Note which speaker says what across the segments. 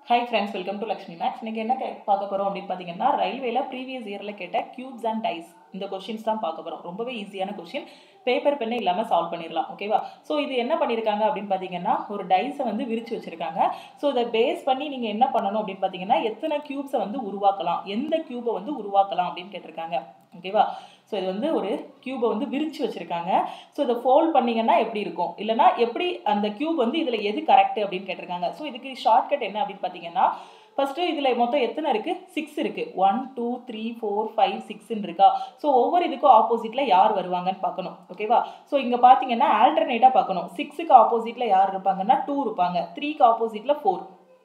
Speaker 1: hi friends welcome to Lakshmi maths இன்னைக்கு என்ன K- பார்க்க போகிறோம் அப்படின்னு பார்த்தீங்கன்னா ரயில்வேல ப்ரீவியஸ் இயரில் கேட்ட கியூப்ஸ் அண்ட் டைஸ் இந்த கொஷின்ஸ் தான் பார்க்க போகிறோம் ரொம்பவே ஈஸியான கொஷின் பேப்பர் பெண்ணே இல்லாமல் சால்வ் பண்ணிடலாம் ஓகேவா ஸோ இது என்ன பண்ணியிருக்காங்க அப்படின்னு பார்த்தீங்கன்னா ஒரு டைஸை வந்து விரிச்சு வச்சிருக்காங்க ஸோ இதை பேஸ் பண்ணி நீங்கள் என்ன பண்ணணும் அப்படின்னு பார்த்தீங்கன்னா எத்தனை கியூப்ஸை வந்து உருவாக்கலாம் எந்த கியூபை வந்து உருவாக்கலாம் அப்படின்னு கேட்டிருக்காங்க ஓகேவா ஸோ இது வந்து ஒரு கியூபை வந்து விரிச்சு வச்சிருக்காங்க ஸோ இதை ஃபோல்ட் பண்ணீங்கன்னா எப்படி இருக்கும் இல்லைனா எப்படி அந்த கியூப் வந்து இதில் எது கரெக்ட் அப்படின்னு கேட்டிருக்காங்க ஸோ இதுக்கு ஷார்ட்கட் என்ன அப்படின்னு பார்த்தீங்கன்னா ஃபர்ஸ்ட் இதில் மொத்தம் எத்தனை இருக்கு சிக்ஸ் இருக்கு one two three four five சிக்ஸ்ன்னு இருக்கா ஸோ ஒவ்வொரு இதுக்கும் ஆப்போசிட்ல யார் வருவாங்கன்னு பார்க்கணும் ஓகேவா ஸோ இங்கே பார்த்தீங்கன்னா ஆல்டர்னேட்டாக பார்க்கணும் சிக்ஸுக்கு ஆப்போசிட்ல யார் இருப்பாங்கன்னா டூ இருப்பாங்க த்ரீக்கு ஆப்போசிட்ல ஃபோர்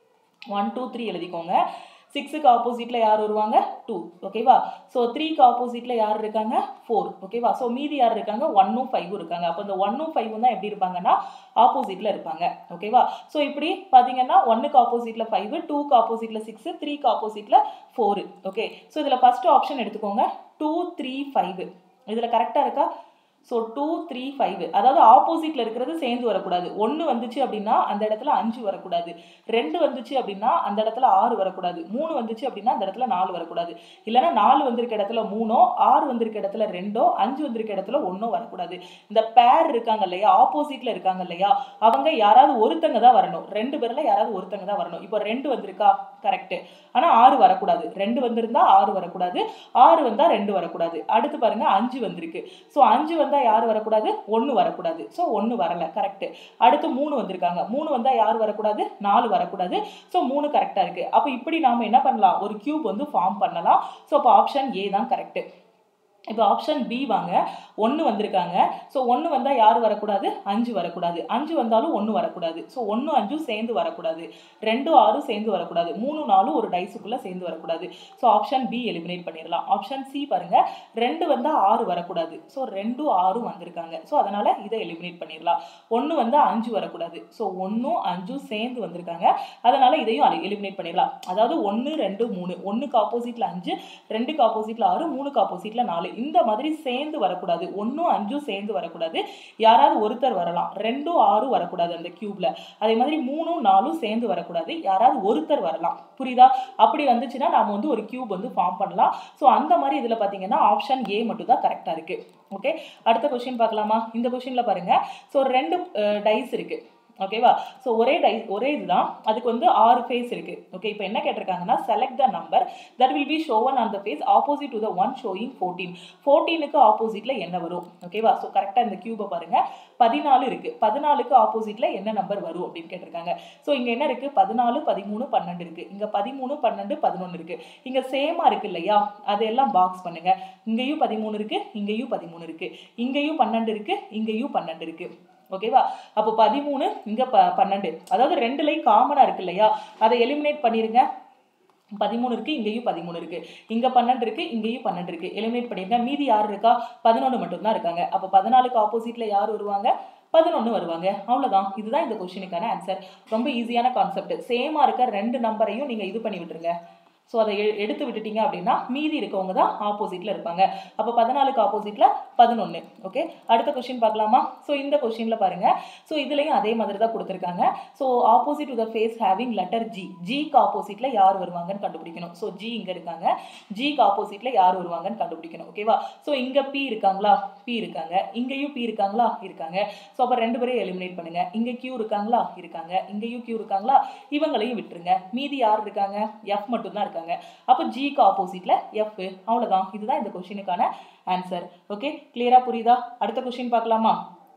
Speaker 1: ஒன் டூ த்ரீ எழுதிக்கோங்க சிக்ஸுக்கு ஆப்போசிட்ல யார் வருவாங்க டூ ஓகேவா ஸோ த்ரீக்கு ஆப்போசிட்ல யார் இருக்காங்க ஃபோர் ஓகேவா ஸோ மீதி யார் இருக்காங்க ஒன்னும் ஃபைவும் இருக்காங்க அப்போ இந்த ஒன்னும் ஃபைவும் தான் எப்படி இருப்பாங்கன்னா ஆப்போசிட்ல இருப்பாங்க ஓகேவா ஸோ இப்படி பார்த்தீங்கன்னா ஒன்னுக்கு ஆப்போசிட்ல ஃபைவ் டூக்கு ஆப்போசிட்ல சிக்ஸ் த்ரீக்கு ஆப்போசிட்ல ஃபோர் ஓகே ஸோ இதில் ஃபர்ஸ்ட் ஆப்ஷன் எடுத்துக்கோங்க டூ த்ரீ ஃபைவ் இதில் கரெக்டாக இருக்கா ஸோ டூ த்ரீ ஃபைவ் அதாவது ஆப்போசிட்ல இருக்கிறது சேர்ந்து வரக்கூடாது ஒன்று வந்துச்சு அப்படின்னா அந்த இடத்துல அஞ்சு வரக்கூடாது ரெண்டு வந்துச்சு அப்படின்னா அந்த இடத்துல ஆறு வரக்கூடாது மூணு வந்துச்சு அப்படின்னா அந்த இடத்துல நாலு வரக்கூடாது இல்லைன்னா நாலு வந்திருக்க இடத்துல மூணோ ஆறு வந்திருக்க இடத்துல ரெண்டோ அஞ்சு வந்திருக்க இடத்துல ஒன்றோ வரக்கூடாது இந்த பேர் இருக்காங்க இல்லையா ஆப்போசிட்ல இருக்காங்க இல்லையா அவங்க யாராவது ஒருத்தங்க தான் வரணும் ரெண்டு பேர்ல யாராவது ஒருத்தங்க தான் வரணும் இப்போ ரெண்டு வந்திருக்கா கரெக்ட் ஆனா ஆறு வரக்கூடாது ரெண்டு வந்திருந்தா ஆறு வரக்கூடாது ஆறு வந்தா ரெண்டு வரக்கூடாது அடுத்து பாருங்க அஞ்சு வந்திருக்கு ஸோ அஞ்சு வந்தா யார் வரக்கூடாது ஒன்று வரக்கூடாது ஸோ ஒன்று வரல கரெக்ட் அடுத்து மூணு வந்திருக்காங்க மூணு வந்தா யார் வரக்கூடாது நாலு வரக்கூடாது ஸோ மூணு கரெக்டா இருக்கு அப்போ இப்படி நாம என்ன பண்ணலாம் ஒரு கியூப் வந்து ஃபார்ம் பண்ணலாம் ஸோ அப்போ ஆப்ஷன் ஏ தான் கரெக்ட் இப்போ ஆப்ஷன் பி வாங்க ஒன்று வந்திருக்காங்க ஸோ ஒன்று வந்தால் யார் வரக்கூடாது அஞ்சு வரக்கூடாது அஞ்சு வந்தாலும் ஒன்று வரக்கூடாது ஸோ ஒன்று அஞ்சும் சேர்ந்து வரக்கூடாது ரெண்டு ஆறும் சேர்ந்து வரக்கூடாது மூணு நாலும் ஒரு டைஸுக்குள்ளே சேர்ந்து வரக்கூடாது ஸோ ஆப்ஷன் பி எலிமினேட் பண்ணிடலாம் ஆப்ஷன் சி பாருங்க ரெண்டு வந்தால் ஆறு வரக்கூடாது ஸோ ரெண்டு ஆறும் வந்திருக்காங்க ஸோ அதனால் இதை எலிமினேட் பண்ணிடலாம் ஒன்று வந்தால் அஞ்சு வரக்கூடாது ஸோ ஒன்றும் அஞ்சும் சேர்ந்து வந்திருக்காங்க அதனால் இதையும் எலிமினேட் பண்ணிடலாம் அதாவது ஒன்று ரெண்டு மூணு ஒன்றுக்கு ஆப்போசிட்டில் அஞ்சு ரெண்டுக்கு ஆப்போசிட்டில் ஆறு மூணுக்கு ஆப்போசிட்டில் நாலு இந்த மாதிரி சேர்ந்து வரக்கூடாது ஒன்றும் அஞ்சும் சேர்ந்து வரக்கூடாது யாராவது ஒருத்தர் வரலாம் ரெண்டும் ஆறும் வரக்கூடாது அந்த கியூப்ல அதே மாதிரி மூணும் நாலும் சேர்ந்து வரக்கூடாது யாராவது ஒருத்தர் வரலாம் புரியுதா அப்படி வந்துச்சுன்னா நாம வந்து ஒரு கியூப் வந்து ஃபார்ம் பண்ணலாம் ஸோ அந்த மாதிரி இதில் பார்த்தீங்கன்னா ஆப்ஷன் ஏ மட்டும் தான் கரெக்டாக இருக்கு ஓகே அடுத்த கொஸ்டின் பார்க்கலாமா இந்த கொஸ்டின்ல பாருங்க ஸோ ரெண்டு டைஸ் இருக்கு ஓகேவா ஸோ ஒரே டை ஒரே இதுதான் அதுக்கு வந்து ஆறு ஃபேஸ் இருக்கு ஓகே இப்போ என்ன கேட்டிருக்காங்கன்னா select the number that will be shown on the face opposite to the one showing fourteen ஃபோர்டீனுக்கு ஆப்போசிட்ல என்ன வரும் ஓகேவா ஸோ கரெக்டாக இந்த கியூபை பாருங்க பதினாலு இருக்கு பதினாலுக்கு ஆப்போசிட்ல என்ன நம்பர் வரும் அப்படின்னு கேட்டிருக்காங்க ஸோ இங்க என்ன இருக்கு பதினாலு பதிமூணு பன்னெண்டு இருக்கு இங்க பதிமூணு பன்னெண்டு பதினொன்று இருக்கு இங்க சேமா இருக்கு இல்லையா அதையெல்லாம் பாக்ஸ் பண்ணுங்க இங்கேயும் பதிமூணு இருக்கு இங்கேயும் பதிமூணு இருக்கு இங்கேயும் பன்னெண்டு இருக்கு இங்கேயும் பன்னெண்டு இருக்கு ஓகேவா அப்போ பதிமூணு இங்க ப பன்னெண்டு அதாவது ரெண்டுலையும் காமனா இருக்கு இல்லையா அதை எலிமினேட் பண்ணிருங்க பதிமூணு இருக்கு இங்கேயும் பதிமூணு இருக்கு இங்க பன்னெண்டு இருக்கு இங்கேயும் பன்னெண்டு இருக்கு எலிமினேட் பண்ணிருங்க மீதி யார் இருக்கா பதினொன்று மட்டும்தான் இருக்காங்க அப்போ பதினாலுக்கு ஆப்போசிட்ல யார் வருவாங்க பதினொன்று வருவாங்க அவ்வளோதான் இதுதான் இந்த கொஸ்டினுக்கான ஆன்சர் ரொம்ப ஈஸியான கான்செப்ட் சேமா இருக்க ரெண்டு நம்பரையும் நீங்க இது பண்ணி விட்டுருங்க ஸோ அதை எ- எடுத்து விட்டுட்டீங்க அப்படின்னா மீதி இருக்கவங்க தான் ஆப்போசிட்ல இருப்பாங்க அப்போ பதினாலுக்கு ஆப்போசிட்ல பதினொன்று ஓகே அடுத்த கொஸ்டின் பார்க்கலாமா ஸோ இந்த கொஸ்டின்ல பாருங்க ஸோ இதுலயும் அதே மாதிரி தான் கொடுத்துருக்காங்க so opposite to the face having letter G ஜிக்கு ஆப்போசிட்ல யார் வருவாங்கன்னு கண்டுபிடிக்கணும் ஸோ ஜி இங்க இருக்காங்க ஜிக்கு ஆப்போசிட்ல யார் வருவாங்கன்னு கண்டுபிடிக்கணும் ஓகேவா ஸோ இங்க பி இருக்காங்களா பி இருக்காங்க இங்கேயும் பி இருக்காங்களா இருக்காங்க ஸோ அப்போ ரெண்டு பேரையும் எலிமினேட் பண்ணுங்க இங்க கியூ இருக்காங்களா இருக்காங்க இங்கேயும் கியூ இருக்காங்களா இவங்களையும் விட்டுருங்க மீதி யார் இருக்காங்க எஃப் மட்டும்தான் இருக்காங்க அப்போ ஜிக்கு ஆப்போசிட்ல எஃப் அவ்வளவுதான் இதுதான் இந்த கொஸ்டினுக்கான ஆன்சர் ஓகே கிளியரா புரியுதா அடுத்த கொஸ்டின் பார்க்கலாமா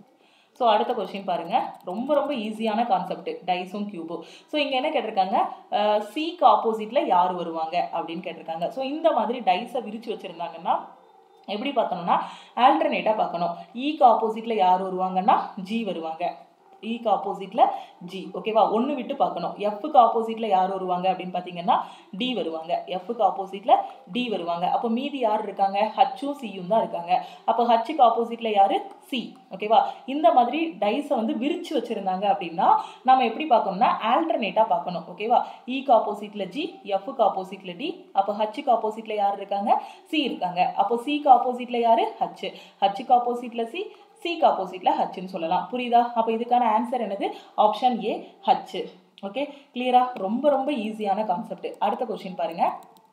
Speaker 1: ஸோ அடுத்த கொஸ்டின் பாருங்க ரொம்ப ரொம்ப ஈஸியான கான்செப்ட் டைஸும் கியூபும் ஸோ இங்கே என்ன கேட்டிருக்காங்க சிக்கு ஆப்போசிட்ல யார் வருவாங்க அப்படின்னு கேட்டிருக்காங்க ஸோ இந்த மாதிரி டைஸை விரிச்சு வச்சிருந்தாங்கன்னா எப்படி பார்க்கணும்னா ஆல்டர்னேட்டாக பார்க்கணும் ஈக்கு ஆப்போசிட்ல யார் வருவாங்கன்னா ஜி வருவாங்க ஈக்கு ஆப்போசிட்ல ஜி ஓகேவா ஒன்று விட்டு பார்க்கணும் எஃப்க்கு ஆப்போசிட்ல யார் வருவாங்க அப்படின்னு பார்த்தீங்கன்னா டி வருவாங்க எஃப்க்கு ஆப்போசிட்ல டி வருவாங்க அப்போ மீதி யார் இருக்காங்க ஹச்சும் சியும் தான் இருக்காங்க அப்போ ஹச்சுக்கு ஆப்போசிட்ல யாரு சி ஓகேவா இந்த மாதிரி டைஸை வந்து விரிச்சு வச்சிருந்தாங்க அப்படின்னா நம்ம எப்படி பார்க்கணும்னா ஆல்டர்னேட்டாக பார்க்கணும் ஓகேவா ஈக்கு ஆப்போசிட்ல ஜி எஃப்க்கு ஆப்போசிட்ல டி அப்போ ஹச்சுக்கு ஆப்போசிட்ல யார் இருக்காங்க சி இருக்காங்க அப்போ சிக்கு ஆப்போசிட்ல யாரு ஹச் ஹச்சுக்கு ஆப்போசிட்ல சி சிக்கு ஆப்போசிட்ல ஹச்னு சொல்லலாம் புரியுதா அப்போ இதுக்கான ஆன்சர் என்னது ஆப்ஷன் ஏ ஹச் ஓகே கிளியரா ரொம்ப ரொம்ப ஈஸியான கான்செப்ட் அடுத்த கொஸ்டின் பாருங்க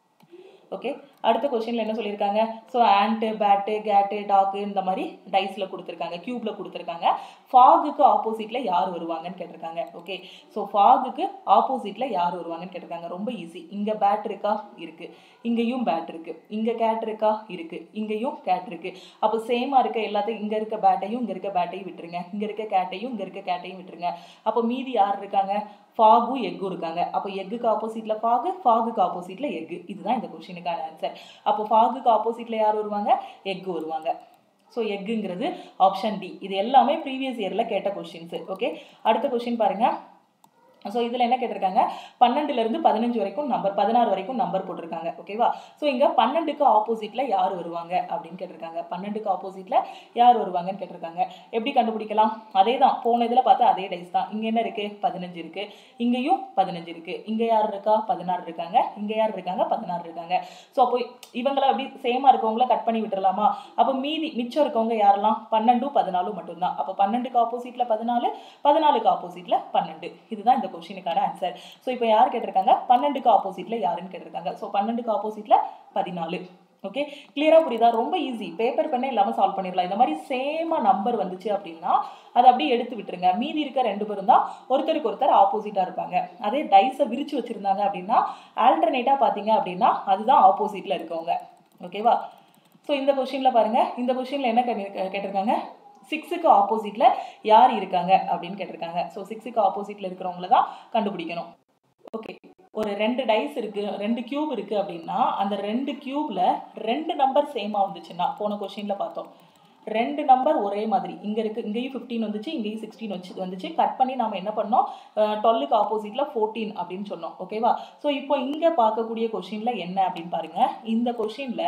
Speaker 1: ஓகே அடுத்த கொஸ்டின்ல என்ன சொல்லியிருக்காங்க so ant bat cat dog இந்த மாதிரி டைஸில் கொடுத்துருக்காங்க கியூப்ல கொடுத்துருக்காங்க ஃபாகுக்கு ஆப்போசிட்ல யார் வருவாங்கன்னு கேட்டிருக்காங்க ஓகே ஸோ ஃபாகுக்கு ஆப்போசிட்ல யார் வருவாங்கன்னு கேட்டிருக்காங்க ரொம்ப ஈஸி இங்க பேட் இருக்கா இருக்கு இங்கேயும் பேட் இருக்கு இங்க கேட் இருக்கா இருக்கு இங்கேயும் கேட் இருக்கு அப்போ சேமா இருக்க எல்லாத்தையும் இங்க இருக்க பேட்டையும் இங்க இருக்க பேட்டையும் விட்டுருங்க இங்க இருக்க கேட்டையும் இங்க இருக்க கேட்டையும் விட்டுருங்க அப்போ மீதி யார் இருக்காங்க ஃபாகும் எக்கும் இருக்காங்க அப்போ எக்குக்கு ஆப்போசிட்ல ஃபாகு ஃபாகுக்கு ஆப்போசிட்ல எக்கு இதுதான் இந்த கொஸ்டினுக்கான ஆன்சர் அப்போ ஃபாகுக்கு ஆப்போசிட்ல யார் வருவாங்க எக்கு வருவாங்க ஸோ எக்குங்கிறது ஆப்ஷன் டி இது எல்லாமே ப்ரீவியஸ் இயரில் கேட்ட கொஸ்டின்ஸ் ஓகே அடுத்த கொஸ்டின் பாருங்க ஸோ இதில் என்ன கேட்டிருக்காங்க பன்னெண்டுலேருந்து பதினஞ்சு வரைக்கும் நம்பர் பதினாறு வரைக்கும் நம்பர் போட்டிருக்காங்க ஓகேவா ஸோ இங்கே பன்னெண்டுக்கு ஆப்போசிட்டில் யார் வருவாங்க அப்படின்னு கேட்டிருக்காங்க பன்னெண்டுக்கு ஆப்போசிட்டில் யார் வருவாங்கன்னு கேட்டிருக்காங்க எப்படி கண்டுபிடிக்கலாம் அதே தான் போன இதில் பார்த்தா அதே டைஸ் தான் இங்கே என்ன இருக்குது பதினஞ்சு இருக்குது இங்கேயும் பதினஞ்சு இருக்குது இங்கே யார் இருக்கா பதினாறு இருக்காங்க இங்கே யார் இருக்காங்க பதினாறு இருக்காங்க ஸோ அப்போ இவங்கள அப்படி சேமாக இருக்கவங்கள கட் பண்ணி விட்டுறலாமா அப்போ மீதி மிச்சம் இருக்கவங்க யாரெல்லாம் பன்னெண்டும் பதினாலும் மட்டும்தான் அப்போ பன்னெண்டுக்கு ஆப்போசிட்டில் பதினாலு பதினாலுக்கு ஆப்போசிட்டில் பன்னெண்டு இதுதான் இந்த கொஸ்டினுக்கான ஆன்சர் ஸோ இப்போ யார் கேட்டிருக்காங்க பன்னெண்டுக்கு ஆப்போசிட்ல யாருன்னு கேட்டிருக்காங்க ஸோ பன்னெண்டுக்கு ஆப்போசிட்ல பதினாலு ஓகே கிளியரா புரியுதா ரொம்ப ஈஸி பேப்பர் பெண்ணே இல்லாமல் சால்வ் பண்ணிடலாம் இந்த மாதிரி சேமா நம்பர் வந்துச்சு அப்படின்னா அதை அப்படியே எடுத்து விட்டுருங்க மீதி இருக்க ரெண்டு பேரும் தான் ஒருத்தருக்கு ஒருத்தர் ஆப்போசிட்டா இருப்பாங்க அதே டைஸை விரிச்சு வச்சிருந்தாங்க அப்படின்னா ஆல்டர்னேட்டா பார்த்தீங்க அப்படின்னா அதுதான் ஆப்போசிட்ல இருக்கவங்க ஓகேவா ஸோ இந்த கொஸ்டின்ல பாருங்க இந்த கொஸ்டின்ல என்ன கேட்டி- கேட்டிருக்காங்க சிக்ஸுக்கு ஆப்போசிட்ல யார் இருக்காங்க அப்படின்னு கேட்டிருக்காங்க ஸோ சிக்ஸுக்கு ஆப்போசிட்ல இருக்கிறவங்கள தான் கண்டுபிடிக்கணும் ஓகே ஒரு ரெண்டு டைஸ் இருக்கு ரெண்டு கியூப் இருக்கு அப்படின்னா அந்த ரெண்டு கியூப்ல ரெண்டு நம்பர் சேமா வந்துச்சுன்னா போன கொஸ்டின்ல பார்த்தோம் ரெண்டு நம்பர் ஒரே மாதிரி இங்க இருக்கு இங்கேயும் 15 வந்துச்சு இங்கேயும் சிக்ஸ்டீன் வச்சு வந்துச்சு கட் பண்ணி நாம என்ன பண்ணோம் டுவெல்லுக்கு ஆப்போசிட்ல ஃபோர்டீன் அப்படின்னு சொன்னோம் ஓகேவா ஸோ இப்போ இங்க பார்க்கக்கூடிய கொஸ்டின்ல என்ன அப்படின்னு பாருங்க இந்த கொஸ்டின்ல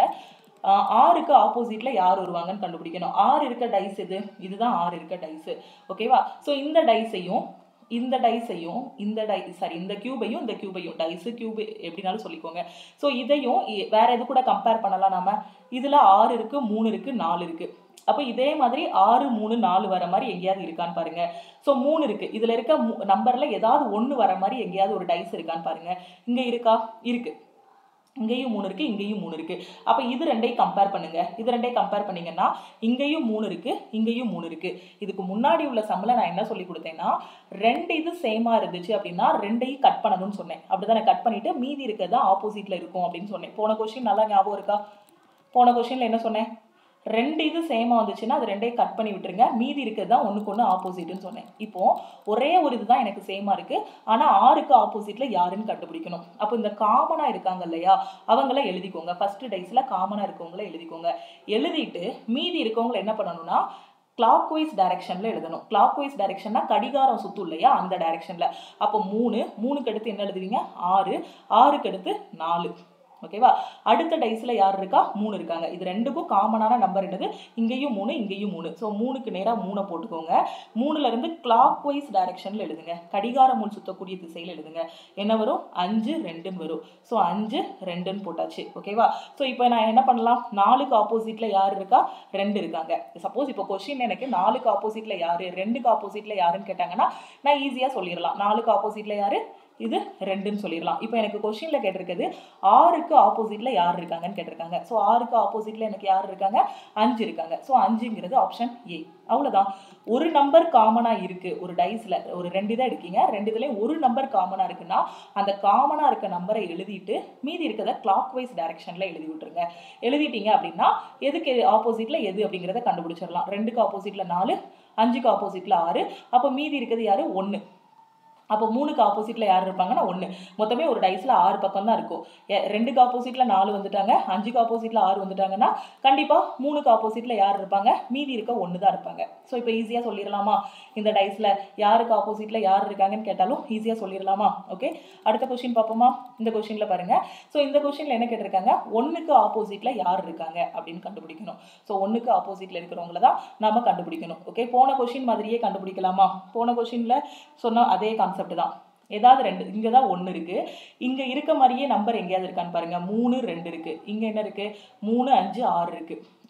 Speaker 1: ஆறுக்கு ஆப்போசிட்ல யார் வருவாங்கன்னு கண்டுபிடிக்கணும் ஆறு இருக்க டைஸ் இது இதுதான் ஆறு இருக்க டைஸ் ஓகேவா ஸோ இந்த டைஸையும் இந்த டைஸையும் இந்த டை சாரி இந்த கியூபையும் இந்த கியூபையும் டைஸு கியூப் எப்படினாலும் சொல்லிக்கோங்க ஸோ இதையும் இ- வேற எது கூட கம்பேர் பண்ணலாம் நாம இதுல ஆறு இருக்கு மூணு இருக்கு நாலு இருக்கு அப்போ இதே மாதிரி ஆறு மூணு நாலு வர மாதிரி எங்கேயாவது இருக்கான்னு பாருங்க ஸோ மூணு இருக்கு இதுல இருக்க நம்பர்ல ஏதாவது ஒன்று வர மாதிரி எங்கேயாவது ஒரு டைஸ் இருக்கான்னு பாருங்க இங்க இருக்கா இருக்கு இங்கேயும் மூணு இருக்கு இங்கேயும் மூணு இருக்கு அப்ப இது ரெண்டையும் கம்பேர் பண்ணுங்க இது ரெண்டையும் கம்பேர் பண்ணீங்கன்னா இங்கேயும் மூணு இருக்கு இங்கேயும் மூணு இருக்கு இதுக்கு முன்னாடி உள்ள சம்ல நான் என்ன சொல்லி கொடுத்தேன்னா ரெண்டு இது சேமா இருந்துச்சு அப்படின்னா ரெண்டையும் கட் பண்ணணும்னு சொன்னேன் அப்படிதானே கட் பண்ணிட்டு மீதி இருக்கிறது ஆப்போசிட்ல இருக்கும் அப்படின்னு சொன்னேன் போன கொஸ்டின் நல்லா ஞாபகம் இருக்கா போன கொஸ்டின்ல என்ன சொன்னேன் ரெண்டு இது சேமா வந்துச்சுன்னா அது ரெண்டையும் கட் பண்ணி விட்டுருங்க மீதி இருக்கிறது தான் ஒண்ணுக்கு ஒன்று ஆப்போசிட்னு சொன்னேன் இப்போ ஒரே ஒரு இதுதான் எனக்கு சேமா இருக்கு ஆனா ஆறுக்கு ஆப்போசிட்ல யாருன்னு கண்டுபிடிக்கணும் அப்போ இந்த காமனா இருக்காங்க இல்லையா அவங்கள எழுதிக்கோங்க ஃபர்ஸ்ட் டைஸ்ல காமனா இருக்கவங்கள எழுதிக்கோங்க எழுதிட்டு மீதி இருக்கவங்கள என்ன பண்ணணும்னா கிளாக் வைஸ் டைரக்ஷன்ல எழுதணும் கிளாக் வைஸ் டைரக்ஷன்னா கடிகாரம் சுத்தும் இல்லையா அந்த டைரக்ஷன்ல அப்போ மூணு மூணுக்கு அடுத்து என்ன எழுதுவீங்க ஆறு ஆறுக்கு அடுத்து நாலு ஓகேவா அடுத்த டைஸ்ல யார் இருக்கா மூணு இருக்காங்க இது ரெண்டுக்கும் காமனான நம்பர் என்னது இங்கேயும் மூணு இங்கேயும் மூணு ஸோ மூணுக்கு நேரா மூணை போட்டுக்கோங்க மூணுல இருந்து கிளாக் வைஸ் டைரக்ஷன்ல எழுதுங்க கடிகார முள் சுத்தக்கூடிய திசையில எழுதுங்க என்ன வரும் அஞ்சு ரெண்டுன்னு வரும் ஸோ அஞ்சு ரெண்டுன்னு போட்டாச்சு ஓகேவா ஸோ இப்போ நான் என்ன பண்ணலாம் நாலுக்கு ஆப்போசிட்ல யார் இருக்கா ரெண்டு இருக்காங்க சப்போஸ் இப்போ கொஸ்டின் எனக்கு நாலுக்கு ஆப்போசிட்ல யாரு ரெண்டுக்கு ஆப்போசிட்ல யாருன்னு கேட்டாங்கன்னா நான் ஈஸியா சொல்லிடலாம் நாலுக்கு ஆப்போசிட்ல யாரு இது ரெண்டுன்னு சொல்லிடலாம் இப்போ எனக்கு கொஸ்டின்ல கேட்டிருக்கிறது ஆறுக்கு ஆப்போசிட்ல யார் இருக்காங்கன்னு கேட்டிருக்காங்க ஸோ ஆறுக்கு ஆப்போசிட்ல எனக்கு யார் இருக்காங்க அஞ்சு இருக்காங்க ஸோ அஞ்சுங்கிறது ஆப்ஷன் ஏ அவ்வளவுதான் ஒரு நம்பர் காமனா இருக்கு ஒரு டைஸ்ல ஒரு ரெண்டு இதை எடுக்கீங்க ரெண்டு இதுலயும் ஒரு நம்பர் காமனா இருக்குன்னா அந்த காமனா இருக்க நம்பரை எழுதிட்டு மீதி இருக்கிறத கிளாக் வைஸ் டைரக்ஷன்ல எழுதி விட்டுருங்க எழுதிட்டீங்க அப்படின்னா எதுக்கு ஆப்போசிட்ல எது அப்படிங்கிறத கண்டுபிடிச்சிடலாம் ரெண்டுக்கு ஆப்போசிட்ல நாலு அஞ்சுக்கு ஆப்போசிட்ல ஆறு அப்போ மீதி இருக்கிறது யாரு ஒன்று அப்போ மூணுக்கு ஆப்போசிட்ல யார் இருப்பாங்கன்னா ஒன்று மொத்தமே ஒரு டைஸ்ல ஆறு பக்கம் தான் இருக்கும் எ- ரெண்டுக்கு ஆப்போசிட்ல நாலு வந்துட்டாங்க அஞ்சுக்கு ஆப்போசிட்ல ஆறு வந்துட்டாங்கன்னா கண்டிப்பா மூணுக்கு ஆப்போசிட்ல யார் இருப்பாங்க மீதி இருக்க ஒன்று தான் இருப்பாங்க ஸோ இப்போ ஈஸியா சொல்லிடலாமா இந்த டைஸ்ல யாருக்கு ஆப்போசிட்ல யார் இருக்காங்கன்னு கேட்டாலும் ஈஸியா சொல்லிடலாமா ஓகே அடுத்த கொஸ்டின் பார்ப்போமா இந்த கொஸ்டின்ல பாருங்க ஸோ இந்த கொஸ்டின்ல என்ன கேட்டிருக்காங்க ஒன்றுக்கு ஆப்போசிட்ல யார் இருக்காங்க அப்படின்னு கண்டுபிடிக்கணும் ஸோ ஒன்றுக்கு ஆப்போசிட்ல இருக்கிறவங்கள தான் நாம கண்டுபிடிக்கணும் ஓகே போன கொஸ்டின் மாதிரியே கண்டுபிடிக்கலாமா போன கொஸ்டின்ல சொன்ன அதே கான்செப்ட் தான் ஏதாவது ரெண்டு இங்க தான் ஒன்று இருக்கு இங்க இருக்க மாதிரியே நம்பர் எங்கேயாவது இருக்கான்னு பாருங்க மூணு ரெண்டு இருக்கு இங்க என்ன இருக்கு மூணு அஞ்சு ஆறு இருக்கு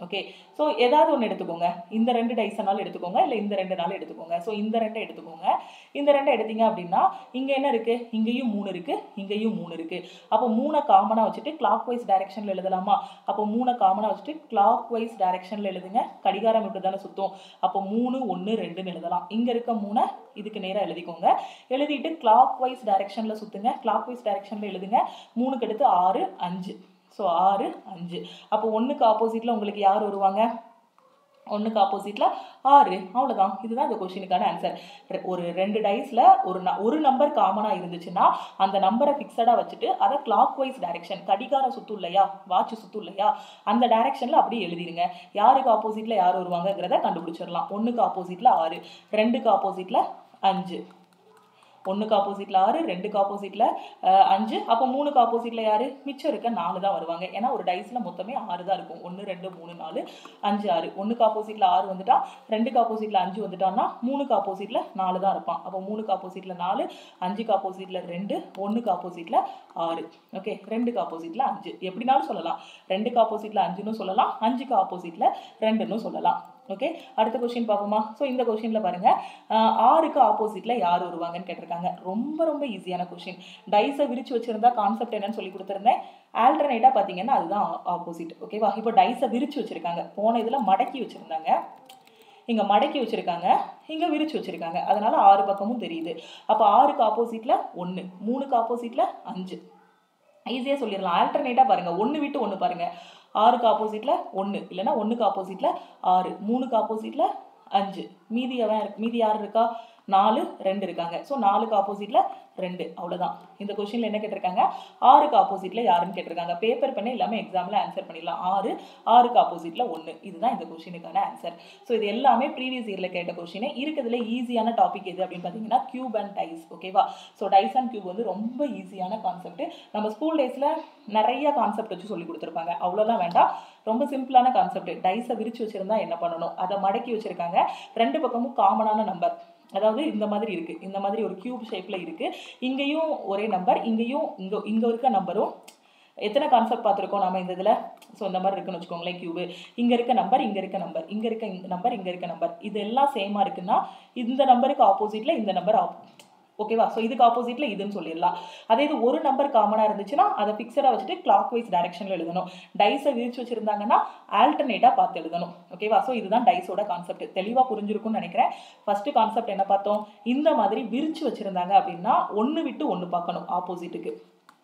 Speaker 1: ஓகே ஸோ ஏதாவது ஒன்று எடுத்துக்கோங்க இந்த ரெண்டு டைஸனாலும் எடுத்துக்கோங்க இல்லை இந்த ரெண்டு நாள் எடுத்துக்கோங்க ஸோ இந்த ரெண்டை எடுத்துக்கோங்க இந்த ரெண்டை எடுத்தீங்க அப்படின்னா இங்கே என்ன இருக்குது இங்கேயும் மூணு இருக்குது இங்கேயும் மூணு இருக்குது அப்போ மூணை காமனாக வச்சுட்டு கிளாக் வைஸ் டைரக்ஷனில் எழுதலாமா அப்போ மூணை காமனாக வச்சுட்டு கிளாக் வைஸ் டைரக்ஷனில் எழுதுங்க கடிகாரம் இப்படி தானே சுற்றும் அப்போ மூணு ஒன்று ரெண்டுன்னு எழுதலாம் இங்கே இருக்க மூணை இதுக்கு நேராக எழுதிக்கோங்க எழுதிட்டு கிளாக் வைஸ் டைரக்ஷனில் சுற்றுங்க கிளாக் வைஸ் டைரக்ஷனில் எழுதுங்க மூணுக்கு அடுத்து ஆறு அஞ்சு ஸோ ஆறு அஞ்சு அப்போ ஒன்றுக்கு ஆப்போசிட்டில் உங்களுக்கு யார் வருவாங்க ஒன்றுக்கு ஆப்போசிட்டில் ஆறு அவ்வளோதான் இதுதான் இந்த கொஷினுக்கான ஆன்சர் ஒரு ரெண்டு டைஸில் ஒரு ந ஒரு நம்பர் காமனாக இருந்துச்சுன்னா அந்த நம்பரை ஃபிக்ஸடாக வச்சுட்டு அதை கிளாக் வைஸ் டைரக்ஷன் கடிகாரம் சுத்தும் இல்லையா வாட்ச் சுத்தும் இல்லையா அந்த டைரக்ஷனில் அப்படியே எழுதிடுங்க யாருக்கு ஆப்போசிட்டில் யார் வருவாங்கங்கிறத கண்டுபிடிச்சிடலாம் ஒன்றுக்கு ஆப்போசிட்டில் ஆறு ரெண்டுக்கு ஆப்போசிட்டில் அஞ்சு ஒன்றுக்கு ஆப்போசிட்டில் ஆறு ரெண்டுக்கு ஆப்போசிட்டில் அஞ்சு அப்போ மூணுக்கு ஆப்போசிட்டில் யார் மிச்சம் இருக்க நாலு தான் வருவாங்க ஏன்னா ஒரு டைஸில் மொத்தமே ஆறு தான் இருக்கும் ஒன்று ரெண்டு மூணு நாலு அஞ்சு ஆறு ஒன்றுக்கு ஆப்போசிட்டில் ஆறு வந்துட்டா ரெண்டுக்கு ஆப்போசிட்டில் அஞ்சு வந்துட்டான்னா மூணுக்கு ஆப்போசிட்டில் நாலு தான் இருப்பான் அப்போ மூணுக்கு ஆப்போசிட்டில் நாலு அஞ்சுக்கு ஆப்போசிட்டில் ரெண்டு ஒன்றுக்கு ஆப்போசிட்டில் ஆறு ஓகே ரெண்டுக்கு ஆப்போசிட்டில் அஞ்சு எப்படினாலும் சொல்லலாம் ரெண்டுக்கு ஆப்போசிட்டில் அஞ்சுன்னு சொல்லலாம் அஞ்சுக்கு ஆப்போசிட்டில் ரெண்டுன்னு சொல்லலாம் ஓகே அடுத்த கொஸ்டின் பார்ப்போமா ஸோ இந்த கொஸ்டினில் பாருங்கள் ஆறுக்கு ஆப்போசிட்டில் யார் வருவாங்கன்னு கேட்டிருக்காங்க ரொம்ப ரொம்ப ஈஸியான கொஸ்டின் டைஸை விரிச்சு வச்சிருந்தா கான்செப்ட் என்னன்னு சொல்லி கொடுத்துருந்தேன் ஆல்டர்னேட்டாக பார்த்தீங்கன்னா அதுதான் ஆப்போசிட் ஓகேவா இப்போ டைஸை விரிச்சு வச்சிருக்காங்க போன இதில் மடக்கி வச்சுருந்தாங்க இங்கே மடக்கி வச்சுருக்காங்க இங்கே விரிச்சு வச்சுருக்காங்க அதனால் ஆறு பக்கமும் தெரியுது அப்போ ஆறுக்கு ஆப்போசிட்டில் ஒன்று மூணுக்கு ஆப்போசிட்டில் அஞ்சு ஈஸியாக சொல்லிடலாம் ஆல்டர்னேட்டாக பாருங்கள் ஒன்று விட்டு ஒன்று பாருங்கள் ஆறுக்கு ஆப்போசிட்டில் ஒன்று இல்லைன்னா ஒன்றுக்கு ஆப்போசிட்டில் ஆறு மூணுக்கு ஆப்போசிட்டில் அஞ்சு மீதி அவன் மீதி யார் இருக்கா நாலு ரெண்டு இருக்காங்க ஸோ நாலுக்கு ஆப்போசிட்டில் ரெண்டு அவ்வளோதான் இந்த கொஷினில் என்ன கேட்டிருக்காங்க ஆறுக்கு ஆப்போசிட்டில் யாருன்னு கேட்டிருக்காங்க பேப்பர் பண்ணி எல்லாமே எக்ஸாமில் ஆன்சர் பண்ணிடலாம் ஆறு ஆறுக்கு ஆப்போசிட்டில் ஒன்று இதுதான் இந்த கொஷினுக்கான ஆன்சர் ஸோ இது எல்லாமே ப்ரீவியஸ் இயரில் கேட்ட கொஷினு இருக்கிறதுல ஈஸியான டாபிக் எது அப்படின்னு பார்த்தீங்கன்னா கியூப் அண்ட் டைஸ் ஓகேவா ஸோ டைஸ் அண்ட் கியூப் வந்து ரொம்ப ஈஸியான கான்செப்ட் நம்ம ஸ்கூல் டேஸில் நிறைய கான்செப்ட் வச்சு சொல்லி கொடுத்துருப்பாங்க அவ்வளோதான் வேண்டாம் ரொம்ப சிம்பிளான கான்செப்ட் டைஸை விரிச்சு வச்சிருந்தா என்ன பண்ணணும் அதை மடக்கி வச்சிருக்காங்க ரெண்டு பக்கமும் காமனான நம்பர் அதாவது இந்த மாதிரி இருக்கு இந்த மாதிரி ஒரு கியூப் ஷேப்ல இருக்கு இங்கேயும் ஒரே நம்பர் இங்கேயும் இங்க இங்க இருக்க நம்பரும் எத்தனை கான்செப்ட் பார்த்துருக்கோம் நம்ம இந்த இதில் ஸோ இந்த மாதிரி இருக்குன்னு வச்சுக்கோங்களேன் கியூபு இங்கே இருக்க நம்பர் இங்கே இருக்க நம்பர் இங்கே இருக்க நம்பர் இங்கே இருக்க நம்பர் இது எல்லாம் சேமாக இருக்குன்னா இந்த நம்பருக்கு ஆப்போசிட்டில் இந்த நம்பர் ஓகேவா ஸோ இதுக்கு ஆப்போசிட்ல இதுன்னு சொல்லிடலாம் அதே இது ஒரு நம்பர் காமனாக இருந்துச்சுன்னா அதை ஃபிக்ஸடாக வச்சுட்டு கிளாக் வைஸ் டைரக்ஷனில் எழுதணும் டைஸை விரிச்சு வச்சிருந்தாங்கன்னா ஆல்டர்னேட்டாக பார்த்து எழுதணும் ஓகேவா ஸோ இதுதான் டைஸோட கான்செப்ட் தெளிவாக புரிஞ்சிருக்கும்னு நினைக்கிறேன் ஃபர்ஸ்ட் கான்செப்ட் என்ன பார்த்தோம் இந்த மாதிரி விரிச்சு வச்சிருந்தாங்க அப்படின்னா ஒன்று விட்டு ஒன்று பார்க்கணும் ஆப்போசிட்டுக்கு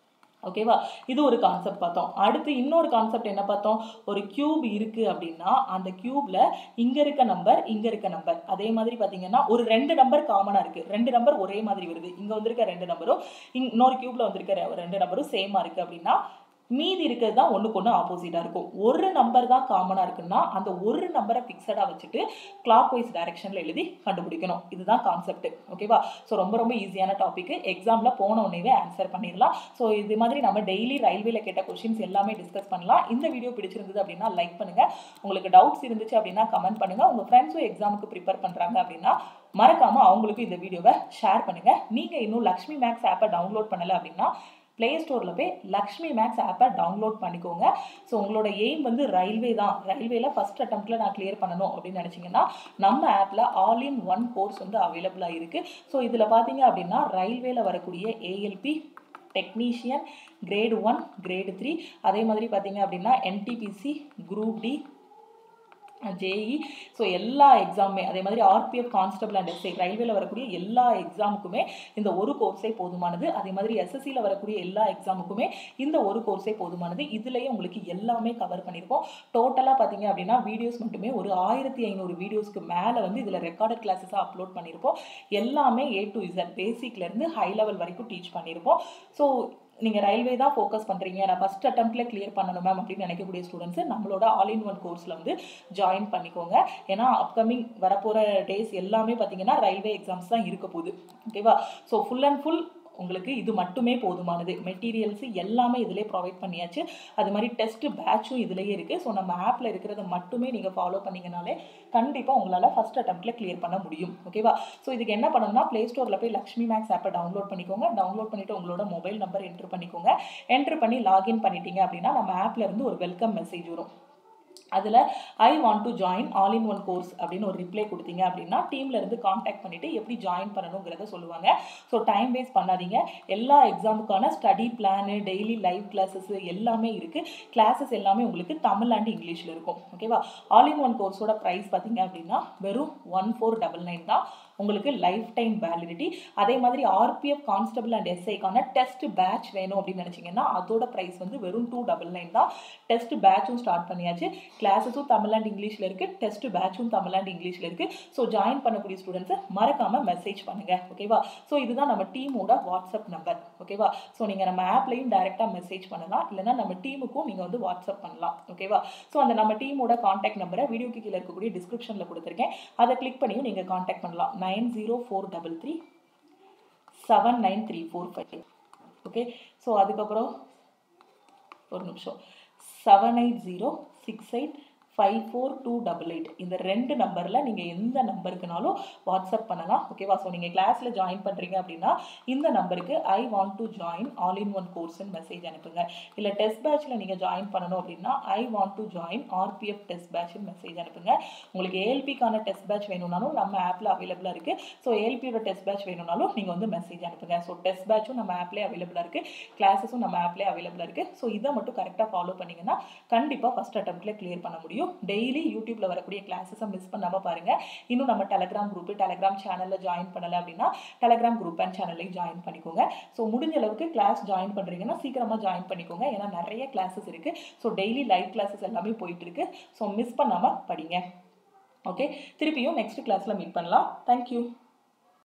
Speaker 1: ஓகேவா இது ஒரு கான்செப்ட் பார்த்தோம் அடுத்து இன்னொரு கான்செப்ட் என்ன பார்த்தோம் ஒரு கியூப் இருக்கு அப்படின்னா அந்த கியூப்ல இங்க இருக்க நம்பர் இங்க இருக்க நம்பர் அதே மாதிரி பாத்தீங்கன்னா ஒரு ரெண்டு நம்பர் காமனா இருக்கு ரெண்டு நம்பர் ஒரே மாதிரி வருது இங்க வந்திருக்க ரெண்டு நம்பரும் இன்னொரு கியூப்ல வந்திருக்க ரெண்டு நம்பரும் சேமா இருக்கு அப்படின்னா மீதி இருக்கிறது தான் ஒன்றுக்கு ஒன்று ஆப்போசிட்டாக இருக்கும் ஒரு நம்பர் தான் காமனாக இருக்குன்னா அந்த ஒரு நம்பரை ஃபிக்ஸடாக வச்சுட்டு கிளாக் வைஸ் டைரக்ஷனில் எழுதி கண்டுபிடிக்கணும் இதுதான் கான்செப்ட் ஓகேவா ஸோ ரொம்ப ரொம்ப ஈஸியான டாபிக் எக்ஸாமில் போன உடனே ஆன்சர் பண்ணிடலாம் ஸோ இது மாதிரி நம்ம டெய்லி ரயில்வேல கேட்ட கொஷின்ஸ் எல்லாமே டிஸ்கஸ் பண்ணலாம் இந்த வீடியோ பிடிச்சிருந்தது அப்படின்னா லைக் பண்ணுங்க உங்களுக்கு டவுட்ஸ் இருந்துச்சு அப்படின்னா கமெண்ட் பண்ணுங்க உங்க ஃப்ரெண்ட்ஸும் எக்ஸாமுக்கு ப்ரிப்பேர் பண்ணுறாங்க அப்படின்னா மறக்காம அவங்களுக்கு இந்த வீடியோவை ஷேர் பண்ணுங்க நீங்க இன்னும் லக்ஷ்மி மேக்ஸ் ஆப்பை டவுன்லோட் பண்ணல அப்படின்னா ப்ளே ஸ்டோரில் போய் லக்ஷ்மி மேக்ஸ் ஆப்பை டவுன்லோட் பண்ணிக்கோங்க ஸோ உங்களோட எய்ம் வந்து ரயில்வே தான் ரயில்வேல ஃபஸ்ட் அட்டம்ப்டில் நான் கிளியர் பண்ணணும் அப்படின்னு நினச்சிங்கன்னா நம்ம ஆப்பில் ஆல் இன் ஒன் கோர்ஸ் வந்து அவைலபிளாக இருக்குது ஸோ இதில் பார்த்தீங்க அப்படின்னா ரயில்வேல வரக்கூடிய ALP technician grade one grade three அதே மாதிரி பார்த்தீங்க அப்படின்னா NTPC group D JE so எல்லா எக்ஸாமுமே அதே மாதிரி ஆர்பிஎஃப் கான்ஸ்டபிள் அண்ட் எஸ்ஐ ரயில்வேல வரக்கூடிய எல்லா எக்ஸாமுக்குமே இந்த ஒரு கோர்ஸே போதுமானது அதே மாதிரி எஸ்எஸ்சியில் வரக்கூடிய எல்லா எக்ஸாமுக்குமே இந்த ஒரு கோர்ஸே போதுமானது இதுலேயே உங்களுக்கு எல்லாமே கவர் பண்ணியிருக்கோம் டோட்டலாக பார்த்தீங்க அப்படின்னா வீடியோஸ் மட்டுமே ஒரு ஆயிரத்தி ஐநூறு வீடியோஸ்க்கு மேலே வந்து இதில் ரெக்கார்டட் கிளாஸஸாக அப்லோட் பண்ணியிருப்போம் எல்லாமே ஏ டு இசட் பேசிக்லேருந்து ஹை லெவல் வரைக்கும் டீச் பண்ணியிருப்போம் ஸோ நீங்கள் ரயில்வே தான் ஃபோக்கஸ் பண்ணுறீங்க நான் ஃபஸ்ட் அட்டம்ப்டில் கிளியர் பண்ணணும் மேம் அப்படின்னு நினைக்கக்கூடிய ஸ்டூடெண்ட்ஸ் நம்மளோட ஆல் இன் ஒன் கோர்ஸில் வந்து ஜாயின் பண்ணிக்கோங்க ஏன்னா அப்கமிங் வரப்போகிற டேஸ் எல்லாமே பார்த்தீங்கன்னா ரயில்வே எக்ஸாம்ஸ் தான் இருக்க போகுது ஓகேவா ஸோ ஃபுல் அண்ட் ஃபுல் உங்களுக்கு இது மட்டுமே போதுமானது மெட்டீரியல்ஸ் எல்லாமே இதிலே ப்ரொவைட் பண்ணியாச்சு அது மாதிரி டெஸ்ட் பேட்சும் இதுலேயே இருக்குது ஸோ நம்ம ஆப்பில் இருக்கிறத மட்டுமே நீங்கள் ஃபாலோ பண்ணிங்கனாலே கண்டிப்பாக உங்களால் ஃபஸ்ட் அட்டம்ப்டில் கிளியர் பண்ண முடியும் ஓகேவா ஸோ இதுக்கு என்ன பண்ணணும்னா ப்ளே ஸ்டோரில் போய் லக்ஷ்மி மேக்ஸ் ஆப்பை டவுன்லோட் பண்ணிக்கோங்க டவுன்லோட் பண்ணிவிட்டு உங்களோட மொபைல் நம்பர் என்ட்ரு பண்ணிக்கோங்க என்ட்ரு பண்ணி லாகின் பண்ணிட்டீங்க அப்படின்னா நம்ம ஆப்ல இருந்து ஒரு வெல்கம் மெசேஜ் வரும் அதில் I want to join all in one course அப்படின்னு ஒரு ரிப்ளை கொடுத்தீங்க அப்படின்னா டீம்ல இருந்து காண்டாக்ட் பண்ணிட்டு எப்படி ஜாயின் பண்ணணுங்கிறத சொல்லுவாங்க ஸோ டைம் வேஸ்ட் பண்ணாதீங்க எல்லா எக்ஸாமுக்கான study plan daily live classes எல்லாமே இருக்கு கிளாஸஸ் எல்லாமே உங்களுக்கு தமிழ் அண்ட் இங்கிலீஷில் இருக்கும் ஓகேவா ஆல் இன் ஒன் கோர்ஸோட ப்ரைஸ் பார்த்தீங்க அப்படின்னா வெறும் ஒன் ஃபோர் டபுள் நைன் தான் உங்களுக்கு லைஃப் டைம் வேலிடிட்டி அதே மாதிரி ஆர்பிஎஃப் கான்ஸ்டபிள் அண்ட் எஸ்ஐக்கான டெஸ்ட் பேட்ச் வேணும் அப்படின்னு நினச்சிங்கன்னா அதோட ப்ரைஸ் வந்து வெறும் டூ டபுள் நைன் தான் டெஸ்ட் பேட்சும் ஸ்டார்ட் பண்ணியாச்சு கிளாஸஸும் தமிழ் அண்ட் இங்கிலீஷில் இருக்குது டெஸ்ட் பேட்சும் தமிழ் அண்ட் இங்கிலீஷில் இருக்குது ஸோ ஜாயின் பண்ணக்கூடிய ஸ்டூடெண்ட்ஸை மறக்காமல் மெசேஜ் பண்ணுங்கள் ஓகேவா ஸோ இதுதான் நம்ம டீமோட வாட்ஸ்அப் நம்பர் ஓகேவா ஸோ நீங்கள் நம்ம ஆப்லையும் டைரெக்டாக மெசேஜ் பண்ணலாம் இல்லைனா நம்ம டீமுக்கும் நீங்கள் வந்து வாட்ஸ்அப் பண்ணலாம் ஓகேவா ஸோ அந்த நம்ம டீமோட காண்டாக்ட் நம்பரை வீடியோக்கு கீழே இருக்கக்கூடிய டிஸ்கிரிப்ஷனில் கொடுத்துருக்கேன் அதை கிளிக் பண்ணியும் நீங்கள் காண்டாக்ட் பண்ணலாம் nine zero four double three seven nine three four five okay so அதுக்கப்புறம் ஒரு நிமிஷம் seven eight zero six eight five four two double eight இந்த ரெண்டு நம்பரில் நீங்கள் எந்த நம்பருக்குனாலும் வாட்ஸ்அப் பண்ணலாம் ஓகேவா ஸோ நீங்கள் கிளாஸில் ஜாயின் பண்ணுறீங்க அப்படின்னா இந்த நம்பருக்கு I want to join all in one கோர்ஸ்னு மெசேஜ் அனுப்புங்க இல்லை டெஸ்ட் பேட்சில் நீங்கள் ஜாயின் பண்ணணும் அப்படின்னா I want to join RPF test பேட்ச்னு மெசேஜ் அனுப்புங்க உங்களுக்கு ஏஎல்பிக்கான டெஸ்ட் பேட்ச் வேணும்னாலும் நம்ம ஆப்பில் அவைலபிளாக இருக்குது ஸோ ஏஎல்பியோட டெஸ்ட் பேட்ச் வேணும்னாலும் நீங்கள் வந்து மெசேஜ் அனுப்புங்க ஸோ டெஸ்ட் பேட்சும் நம்ம ஆப்லேயே அவைலபிளாக இருக்குது கிளாஸஸும் நம்ம ஆப்லேயே அவைலபிளாக இருக்குது ஸோ இதை மட்டும் கரெக்டாக ஃபாலோ பண்ணிங்கன்னா கண்டிப்பாக ஃபஸ்ட் அட்டம்ப்ட்ல கிளியர் பண்ண முடியும் டெய்லி யூடியூப்ல வரக்கூடிய கிளாஸஸை மிஸ் பண்ணாமல் பாருங்க இன்னும் நம்ம டெலகிராம் குரூப் டெலகிராம் சேனலில் ஜாயின் பண்ணலை அப்படின்னா டெலகிராம் குரூப் அண்ட் சேனல்லையும் ஜாயின் பண்ணிக்கோங்க ஸோ முடிஞ்ச அளவுக்கு கிளாஸ் ஜாயின் பண்ணுறீங்கன்னா சீக்கிரமாக ஜாயின் பண்ணிக்கோங்க ஏன்னா நிறைய கிளாஸஸ் இருக்குது ஸோ டெய்லி லைவ் கிளாஸஸ் எல்லாமே போயிட்டு இருக்கு ஸோ மிஸ் பண்ணாமல் படிங்க ஓகே திருப்பியும் நெக்ஸ்ட் கிளாஸில் மீட் பண்ணலாம் தேங்க்யூ